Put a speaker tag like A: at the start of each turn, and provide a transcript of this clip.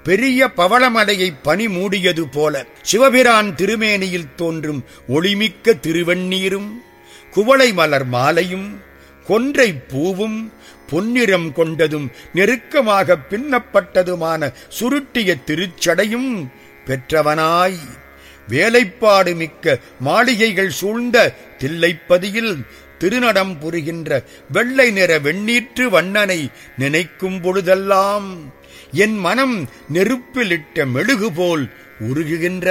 A: பெரிய பவளமலையை பனி மூடியது போல சிவபிரான் திருமேனியில் தோன்றும் ஒளிமிக்க திருவெண்ணீரும் குவளை மலர் மாலையும் கொன்றை பூவும் பொன்னிறம் கொண்டதும் நெருக்கமாக பின்னப்பட்டதுமான சுருட்டிய திருச்சடையும் பெற்றவனாய் வேலைப்பாடு மிக்க மாளிகைகள் சூழ்ந்த தில்லைப்பதியில் திருநடம் புரிகின்ற வெள்ளை நிற வெண்ணீற்று வண்ணனை நினைக்கும் பொழுதெல்லாம் என் மனம் நெருப்பிலிட்ட மெழுகு போல் உருகுகின்ற